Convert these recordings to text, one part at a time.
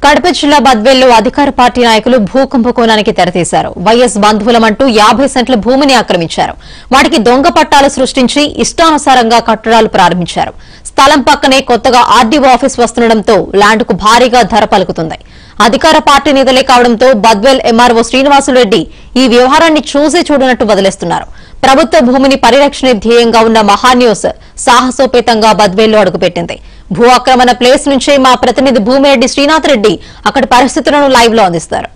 కడప జిల్లా బద్వేల్లో అధికార పార్టీ నాయకులు భూకుంభకోణానికి తెరతీశారు వైఎస్ బంధువులమంటూ యాభై సెంట్ల భూమిని ఆక్రమించారు వాటికి దొంగ పట్టాలు సృష్టించి ఇష్టానుసారంగా కట్టడాలు ప్రారంభించారు స్థలం పక్కనే కొత్తగా ఆర్డీఓ ఆఫీస్ వస్తుండటంతో ల్యాండ్కు భారీగా ధర పలుకుతుంది అధికార పార్టీ నేతలే కావడంతో బద్వేల్ ఎంఆర్ఓ శ్రీనివాసులరెడ్డి ఈ వ్యవహారాన్ని చూసి చూడనట్టు వదిలేస్తున్నారు ప్రభుత్వ భూమిని పరిరక్షణ ధ్యేయంగా ఉన్న మహాన్యూస్ సాహసోపేతంగా బద్వేల్లో అడుగుపెట్టింది భూ ఆక్రమణ ప్లేస్ నుంచే మా ప్రతినిధి భూమిరెడ్డి శ్రీనాథ్ రెడ్డి అక్కడి పరిస్థితులను లైవ్ లో అందిస్తారు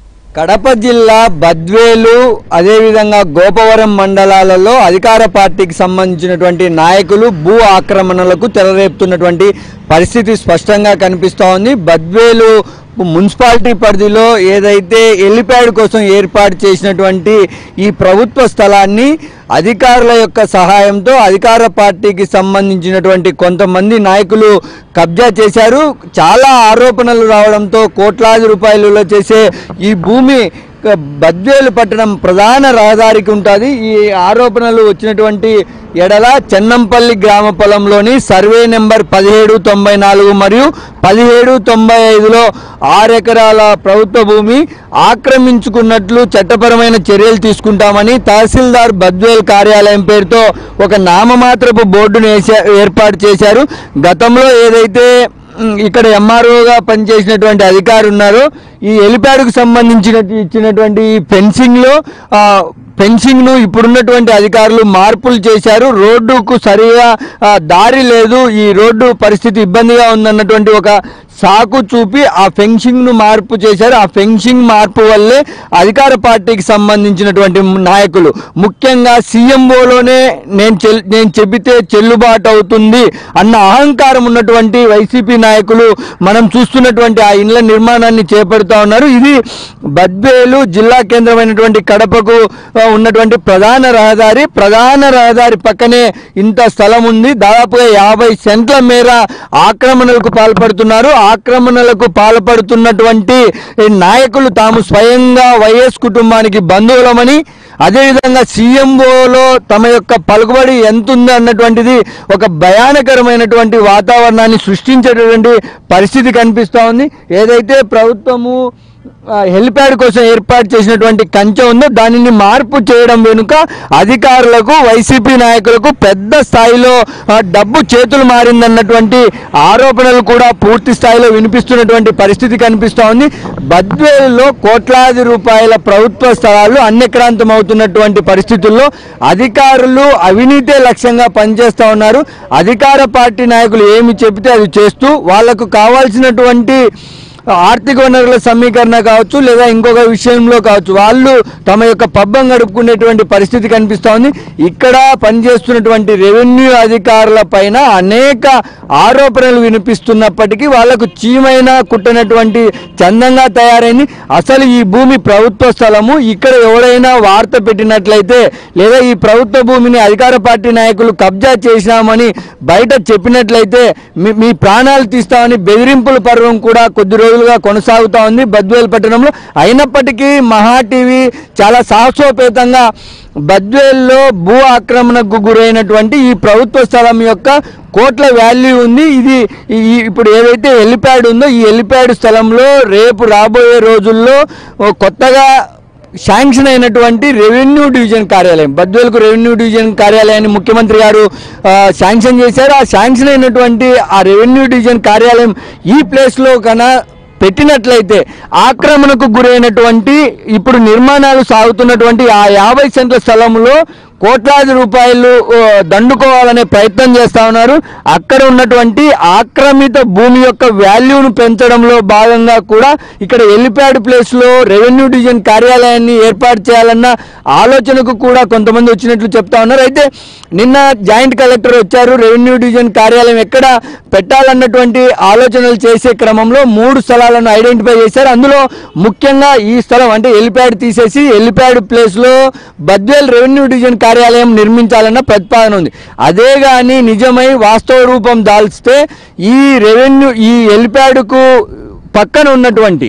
కడప జిల్లా బద్వేలు అదేవిధంగా గోపవరం మండలాలలో అధికార పార్టీకి సంబంధించినటువంటి నాయకులు భూ ఆక్రమణలకు తెరరేపుతున్నటువంటి పరిస్థితి స్పష్టంగా కనిపిస్తూ ఉంది బద్వేలు మున్సిపాలిటీ పరిధిలో ఏదైతే ఎల్లిప్యాడ్ కోసం ఏర్పాటు చేసినటువంటి ఈ ప్రభుత్వ స్థలాన్ని అధికారుల యొక్క సహాయంతో అధికార పార్టీకి సంబంధించినటువంటి కొంతమంది నాయకులు కబ్జా చేశారు చాలా ఆరోపణలు రావడంతో కోట్లాది రూపాయలలో చేసే ఈ భూమి క- బద్వేలు పట్టణం ప్రధాన రహదారికి ఉంటుంది ఈ ఆరోపణలు వచ్చినటువంటి ఎడల చెన్నంపల్లి గ్రామ పొలంలోని సర్వే నెంబర్ పదిహేడు తొంభై నాలుగు మరియు పదిహేడు తొంభై ఐదులో ఆరు ఎకరాల ప్రభుత్వ భూమి ఆక్రమించుకున్నట్లు చట్టపరమైన చర్యలు తీసుకుంటామని తహసీల్దార్ బద్వేల్ కార్యాలయం పేరుతో ఒక నామమాత్రపు బోర్డును వేసా- ఏర్పాటు చేశారు గతంలో ఏదైతే ఉమ్, ఇక్కడ ఎంఆర్ఓగా పనిచేసినటువంటి అధికారి ఉన్నారు ఈ ఎలిప్యాడ్కు సంబంధించిన ఇచ్చినటువంటి ఈ ఫెన్సింగ్ లో ఆ, ఫెన్సింగ్ ను ఇప్పుడున్నటువంటి అధికారులు మార్పులు చేశారు రోడ్డుకు సరిగా ఆ, దారి లేదు ఈ రోడ్డు పరిస్థితి ఇబ్బందిగా ఉందన్నటువంటి ఒక సాకు చూపి ఆ ఫెన్సింగ్ ను మార్పు చేశారు ఆ ఫెన్సింగ్ మార్పు వల్లే అధికార పార్టీకి సంబంధించినటువంటి నాయకులు ముఖ్యంగా సీఎంఓలోనే నేను చెల్ నేను చెబితే చెల్లుబాటు అవుతుంది అన్న అహంకారం ఉన్నటువంటి వైసీపీ నాయకులు మనం చూస్తున్నటువంటి ఆ ఇండ్ల నిర్మాణాన్ని చేపడుతూ ఉన్నారు ఇది బద్వేలు జిల్లా కేంద్రమైనటువంటి కడపకు ఆ, ఉన్నటువంటి ప్రధాన రహదారి ప్రధాన రహదారి పక్కనే ఇంత స్థలం ఉంది దాదాపుగా యాభై సెంట్ల మేర ఆక్రమణలకు పాల్పడుతున్నారు ఆక్రమణలకు పాల్పడుతున్నటువంటి ఈ నాయకులు తాము స్వయంగా వైఎస్ కుటుంబానికి బంధువులమని అదేవిధంగా సీఎంఓలో తమ యొక్క పలుకుబడి ఎంత ఉంది అన్నటువంటిది ఒక భయానకరమైనటువంటి వాతావరణాన్ని సృష్టించేటటువంటి పరిస్థితి కనిపిస్తూ ఉంది ఏదైతే ప్రభుత్వము ఆ, హెలిప్యాడ్ కోసం ఏర్పాటు చేసినటువంటి కంచె ఉందో దానిని మార్పు చేయడం వెనుక అధికారులకు వైసీపీ నాయకులకు పెద్ద స్థాయిలో ఆ, డబ్బు చేతులు మారిందన్నటువంటి ఆరోపణలు కూడా పూర్తి స్థాయిలో వినిపిస్తున్నటువంటి పరిస్థితి కనిపిస్తూ ఉంది బద్వేలులో కోట్లాది రూపాయల ప్రభుత్వ స్థలాలు అన్యక్రాంతం అవుతున్నటువంటి పరిస్థితుల్లో అధికారులు అవినీతే లక్ష్యంగా పనిచేస్తూ ఉన్నారు అధికార పార్టీ నాయకులు ఏమి చెబితే అది చేస్తూ వాళ్లకు కావాల్సినటువంటి ఆర్థిక వనరుల సమీకరణ కావచ్చు లేదా ఇంకొక విషయంలో కావచ్చు వాళ్ళు తమ యొక్క పబ్బం గడుపుకునేటువంటి పరిస్థితి కనిపిస్తూ ఉంది ఇక్కడ పనిచేస్తున్నటువంటి రెవెన్యూ అధికారుల పైన అనేక ఆరోపణలు వినిపిస్తున్నప్పటికీ వాళ్లకు చీమైనా కుట్టనటువంటి చందంగా తయారైంది అసలు ఈ భూమి ప్రభుత్వ స్థలము ఇక్కడ ఎవరైనా వార్త పెట్టినట్లయితే లేదా ఈ ప్రభుత్వ భూమిని అధికార పార్టీ నాయకులు కబ్జా చేశామని బయట చెప్పినట్లయితే మీ మీ ప్రాణాలు తీస్తామని బెదిరింపుల పర్వం కూడా కొద్ది రోజులుగా కొనసాగుతా ఉంది బద్వేల్ పట్టణంలో అయినప్పటికీ మహా టీవీ చాలా సాహసోపేతంగా బద్వేల్లో భూ ఆక్రమణకు గురైనటువంటి ఈ ప్రభుత్వ స్థలం యొక్క కోట్ల వాల్యూ ఉంది ఇది ఈ- ఇప్పుడు ఏదైతే హెలిప్యాడ్ ఉందో ఈ హెలిప్యాడ్ స్థలంలో రేపు రాబోయే రోజుల్లో ఓ కొత్తగా శాంక్షన్ అయినటువంటి రెవెన్యూ డివిజన్ కార్యాలయం బద్వేలకు రెవెన్యూ డివిజన్ కార్యాలయాన్ని ముఖ్యమంత్రి గారు ఆ, శాంక్షన్ చేశారు ఆ శాంక్షన్ అయినటువంటి ఆ రెవెన్యూ డివిజన్ కార్యాలయం ఈ ప్లేస్లో కన్నా పెట్టినట్లయితే ఆక్రమణకు గురైనటువంటి ఇప్పుడు నిర్మాణాలు సాగుతున్నటువంటి ఆ యాభై సెంట్ల స్థలంలో కోట్లాది రూపాయలు ఆ, దండుకోవాలనే ప్రయత్నం చేస్తా ఉన్నారు అక్కడ ఉన్నటువంటి ఆక్రమిత భూమి యొక్క వాల్యూను పెంచడంలో భాగంగా కూడా ఇక్కడ ఎలిప్యాడ్ ప్లేస్ లో రెవెన్యూ డివిజన్ కార్యాలయాన్ని ఏర్పాటు చేయాలన్న ఆలోచనకు కూడా కొంతమంది వచ్చినట్లు చెప్తా ఉన్నారు అయితే నిన్న జాయింట్ కలెక్టర్ వచ్చారు రెవెన్యూ డివిజన్ కార్యాలయం ఎక్కడ పెట్టాలన్నటువంటి ఆలోచనలు చేసే క్రమంలో మూడు స్థలాలను ఐడెంటిఫై చేశారు అందులో ముఖ్యంగా ఈ స్థలం అంటే ఎలిప్యాడ్ తీసేసి ఎలిప్యాడ్ ప్లేస్ లో బద్వేల్ రెవెన్యూ డివిజన్ కార్యాలయం నిర్మించాలన్న ప్రతిపాదన ఉంది అదే గాని నిజమై వాస్తవ రూపం దాల్చితే ఈ రెవెన్యూ ఈ ఎలిప్యాడ్కు పక్కన ఉన్నటువంటి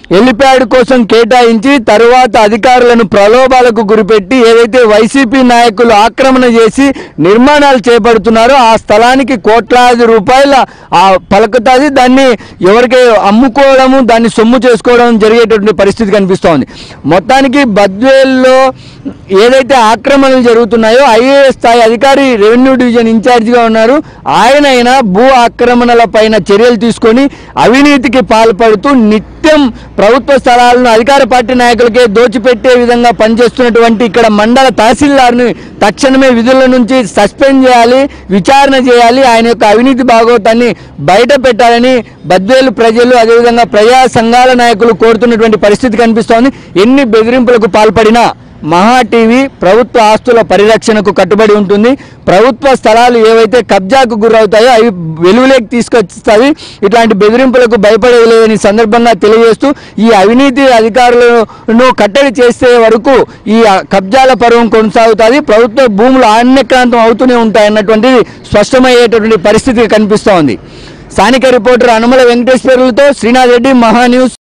హెలిప్యాడ్ కోసం కేటాయించి తరువాత అధికారులను ప్రలోభాలకు గురిపెట్టి ఏదైతే వైసీపీ నాయకులు ఆక్రమణ చేసి నిర్మాణాలు చేపడుతున్నారో ఆ స్థలానికి కోట్లాది రూపాయల ఆ పలుకుతుంది దాన్ని ఎవరికి అమ్ముకోవడము దాన్ని సొమ్ము చేసుకోవడం జరిగేటటువంటి పరిస్థితి కనిపిస్తోంది మొత్తానికి బద్వేల్లో ఏదైతే ఆక్రమణలు జరుగుతున్నాయో ఐఏఎస్ స్థాయి అధికారి రెవెన్యూ డివిజన్ ఇన్ఛార్జిగా ఉన్నారు ఆయన అయినా భూ ఆక్రమణల పైన చర్యలు తీసుకొని అవినీతికి పాల్పడుతూ నిత్యం ప్రభుత్వ స్థలాలను అధికార పార్టీ నాయకులకే దోచిపెట్టే విధంగా పనిచేస్తున్నటువంటి ఇక్కడ మండల తహసీల్దార్ని తక్షణమే విధుల నుంచి సస్పెండ్ చేయాలి విచారణ చేయాలి ఆయన యొక్క అవినీతి భాగవతాన్ని బయట పెట్టాలని బద్వేలు ప్రజలు అదేవిధంగా ప్రజా సంఘాల నాయకులు కోరుతున్నటువంటి పరిస్థితి కనిపిస్తోంది ఎన్ని బెదిరింపులకు పాల్పడినా మహా టీవీ ప్రభుత్వ ఆస్తుల పరిరక్షణకు కట్టుబడి ఉంటుంది ప్రభుత్వ స్థలాలు ఏవైతే కబ్జాకు గురవుతాయో అవి వెలుగులోకి తీసుకొస్తాయి ఇట్లాంటి బెదిరింపులకు భయపడేది లేదని సందర్భంగా తెలియజేస్తూ ఈ అవినీతి అధికారులను కట్టడి చేసే వరకు ఈ కబ్జాల పర్వం కొనసాగుతుంది ప్రభుత్వ భూములు ఆన్యక్రాంతం అవుతూనే ఉంటాయి అన్నటువంటిది స్పష్టమయ్యేటటువంటి పరిస్థితి కనిపిస్తోంది స్థానిక రిపోర్టర్ అనుమల వెంకటేశ్వర్లతో శ్రీనాథ్ రెడ్డి మహా న్యూస్